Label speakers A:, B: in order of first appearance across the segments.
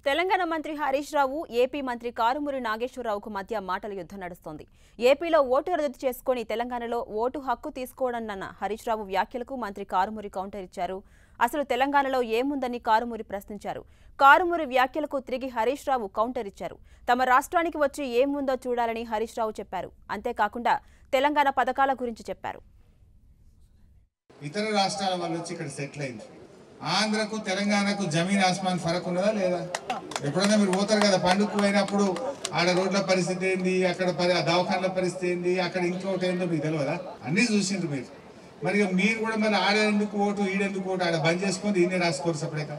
A: తెలంగాణ మంత్రి హరీష్ రావు ఏపీ మంత్రి కారుమూరి నాగేశ్వరరావుకు మధ్య మాటల యుద్ధం నడుస్తోంది ఏపీలో ఓటు రద్దు చేసుకుని తెలంగాణలో ఓటు హక్కు తీసుకోవడన్న హరీష్ రావు వ్యాఖ్యలకు మంత్రి కారుమూరి కౌంటర్ ఇచ్చారు అసలు తెలంగాణలో ఏముందని కారుమూరి ప్రశ్నించారు కారుమూరి వ్యాఖ్యలకు తిరిగి హరీష్ రావు కౌంటర్ ఇచ్చారు తమ రాష్ట్రానికి వచ్చి ఏముందో చూడాలని హరీష్ రావు చెప్పారు అంతేకాకుండా తెలంగాణ పథకాల గురించి చెప్పారు
B: ఇతర రాష్ట్రాల వాళ్ళు వచ్చి ఇక్కడ సెటిల్ అయింది ఆంధ్రకు తెలంగాణకు జమీన్ ఆస్మాన్ ఫరక్ ఉన్నదా లేదా ఎప్పుడైనా మీరు పోతారు కదా పండుగకు పోయినప్పుడు ఆడ రోడ్ల పరిస్థితి ఏంది అక్కడ పరి- ఆ దవాఖాన్ల పరిస్థితి ఏంది అక్కడ ఇంకోటి ఏందో మీకు తెలియదా అన్నీ చూసిండ్రు మీరు మరి ఇక మీరు కూడా మరి ఆడ ఎందుకు ఓటు ఈడెందుకు ఓటు ఆడ బంద్ చేసుకొని ఈయనే రాసుకోరు సపరేక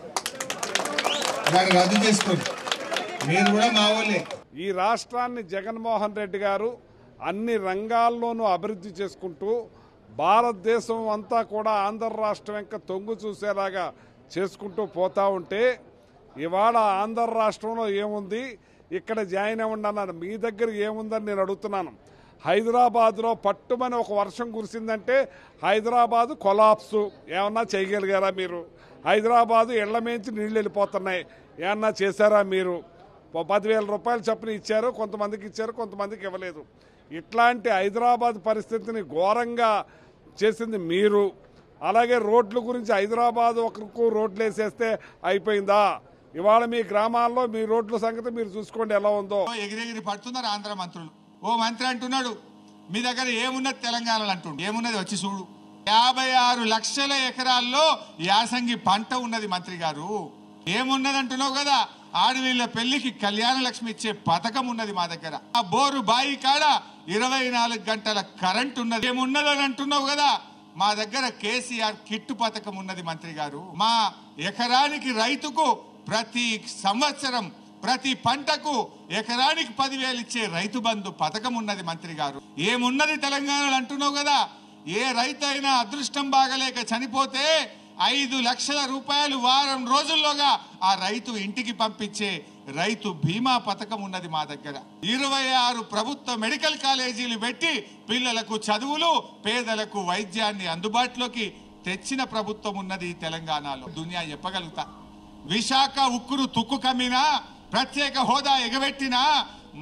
B: వాడు రద్దు చేసుకోండి మీరు కూడా మా వాళ్ళే
C: ఈ రాష్ట్రాన్ని జగన్మోహన్ రెడ్డి గారు అన్ని రంగాల్లోనూ అభివృద్ధి చేసుకుంటూ భారతదేశం అంతా కూడా ఆంధ్ర రాష్ట్రం యొక్క తొంగు చూసేలాగా చేసుకుంటూ పోతా ఉంటే ఇవాళ ఆంధ్ర రాష్ట్రంలో ఏముంది ఇక్కడ జాయిన్ అవ్వండి అన్నారు మీ దగ్గర ఏముందని నేను అడుగుతున్నాను హైదరాబాద్లో పట్టుమని ఒక వర్షం కురిసిందంటే హైదరాబాద్ కొలాప్సు ఏమన్నా చేయగలిగారా మీరు హైదరాబాదు ఇళ్ల మేంచి నీళ్ళు వెళ్ళిపోతున్నాయి ఏమన్నా చేశారా మీరు ఓ పదివేల రూపాయలు చొప్పున ఇచ్చారు కొంతమందికి ఇచ్చారు కొంతమందికి ఇవ్వలేదు ఇట్లాంటి హైదరాబాద్ పరిస్థితిని ఘోరంగా చేసింది మీరు అలాగే రోడ్ల గురించి హైదరాబాద్ ఒకరికి రోడ్లు వేసేస్తే అయిపోయిందా ఇవాళ మీ గ్రామాల్లో మీ రోడ్ల సంగతి మీరు చూసుకోండి ఎలా ఉందో
B: ఎగిరెగిరి పడుతున్నారు ఆంధ్ర మంత్రులు ఓ మంత్రి అంటున్నాడు మీ దగ్గర ఏమున్నది తెలంగాణలో అంటుండు ఏమున్నది వచ్చి చూడు యాభై ఆరు లక్షల ఎకరాల్లో యాసంగి పంట ఉన్నది మంత్రి గారు ఏమున్నది అంటున్నావు కదా ఆడవీళ్ళ పెళ్లికి కళ్యాణ లక్ష్మి ఇచ్చే పథకం ఉన్నది మా దగ్గర ఆ బోరు బాయి కాడ ఇరవై నాలుగు గంటల కరెంట్ ఉన్నది ఏమున్నదని అంటున్నావు కదా మా దగ్గర కేసీఆర్ కిట్టు పథకం ఉన్నది మంత్రి గారు మా ఎకరానికి రైతుకు ప్రతి సంవత్సరం ప్రతి పంటకు ఎకరానికి పదివేలు ఇచ్చే రైతు బంధు పథకం ఉన్నది మంత్రి గారు ఏమున్నది తెలంగాణలో అంటున్నావు కదా ఏ రైతు అయినా అదృష్టం బాగలేక చనిపోతే ఐదు లక్షల రూపాయలు వారం రోజుల్లోగా ఆ రైతు ఇంటికి పంపించే రైతు బీమా పథకం ఉన్నది మా దగ్గర ఇరవై ఆరు ప్రభుత్వ మెడికల్ కాలేజీలు పెట్టి పిల్లలకు చదువులు పేదలకు వైద్యాన్ని అందుబాటులోకి తెచ్చిన ప్రభుత్వం ఉన్నది ఈ తెలంగాణలో దునియా చెప్పగలుగుతా విశాఖ ఉక్కురు తుక్కు కమ్మినా ప్రత్యేక హోదా ఎగబెట్టినా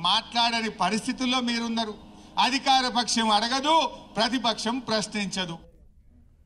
B: మాట్లాడని పరిస్థితుల్లో మీరున్నారు అధికార పక్షం అడగదు ప్రతిపక్షం ప్రశ్నించదు